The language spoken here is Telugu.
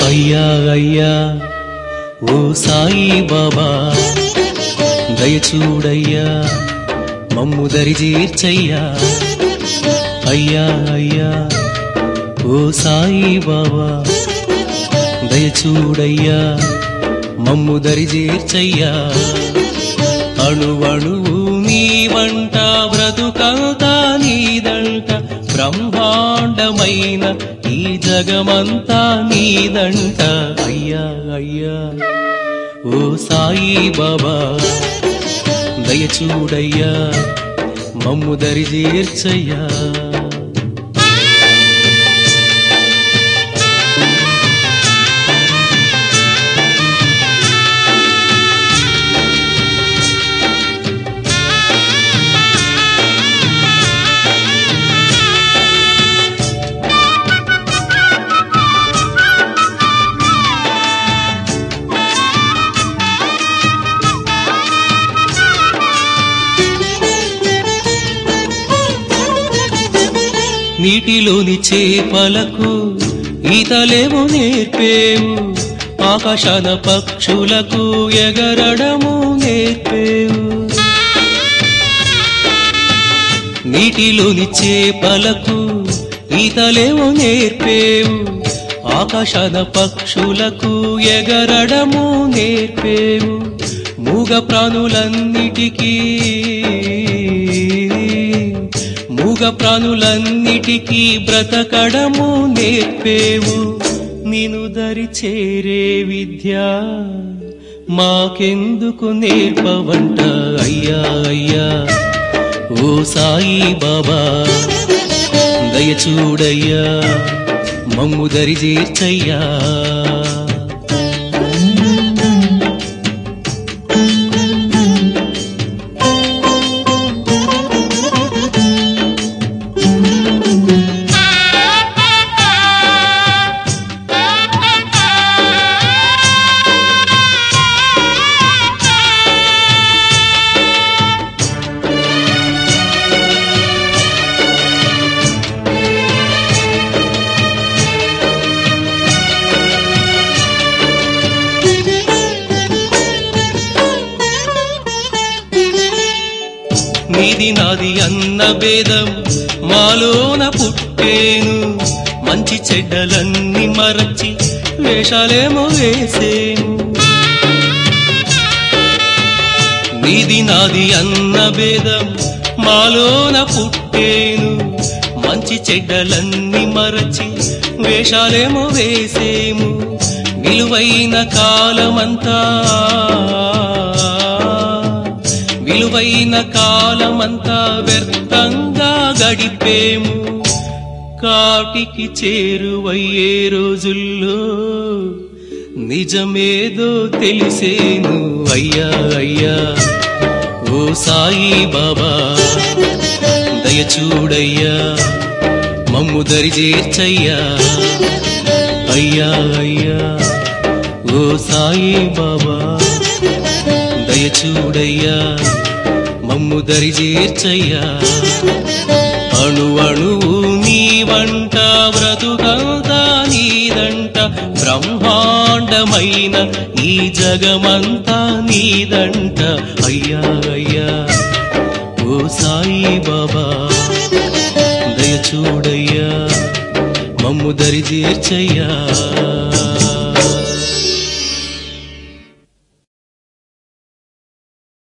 అయ్యా అయ్యా ఓ సాయి బాబా దయచూడయ్యా మమ్ము దరిజీర్చయ్యా అయ్యా అయ్యా ఓ సాయి బాబా దయచూడయ్యా మమ్ము దరిజీర్చయ్యా అణువణువు నీ వంట బ్రతుకంతా నీదంట బ్రహ్మాండమైన ఈ జగమంతా నీదంట అయ్యా అయ్యా ఓ సాయి బాబా దయచూడయ్యా మమ్ము దరిజీర్చయ్యా నీటిలోని చేపలకు ఈతలేమో నేర్పేవు ఆకాశాన పక్షులకు ఎగరడము నేర్పేవు నీటిలోని చేపలకు ఈతలేమో నేర్పేవు ఆకాశాన పక్షులకు ఎగరడము నేర్పేవు మూగ ప్రాణులన్నిటికీ మూగ ప్రాణులన్నిటికీ బ్రతకడము నేర్పేవు నిను దరి చేరే విద్య మాకెందుకు నేర్పవంట అయ్యా అయ్యా ఓ సాయి బాబా దయచూడయ్యా మమ్ము దరి చేర్చయ్యా నీది నాది అన్న భేదం మాలోన పుట్టేను మంచి చెడ్డలన్నీ మరచి వేషాలేమో వేసేను నీది నాది అన్న భేదం మాలోన పుట్టేను మంచి చెడ్డలన్నీ మరచి వేషాలేమో వేసేము విలువైన కాలమంతా విలువైన కాలమంతా వ్యర్థంగా గడిపేము కాటికి చేరువయ్యే రోజుల్లో నిజమేదో తెలిసేను అయ్యా అయ్యా ఓ సాయి బాబా దయచూడయ్యా మమ్ము దరి చేర్చయ్యా అయ్యా అయ్యా ఓ సాయి బాబా దయచూడయ్యా మమ్ము దరి చేర్చయ్యా అణు అణువు నీ వంట బ్రతుకంతా నీదంట బ్రహ్మాండమైన ఈ జగమంతా నీదంట అయ్యా అయ్యా ఓ సాయి బాబా దయచూడయ్యా మమ్ము దరి చేర్చయ్యా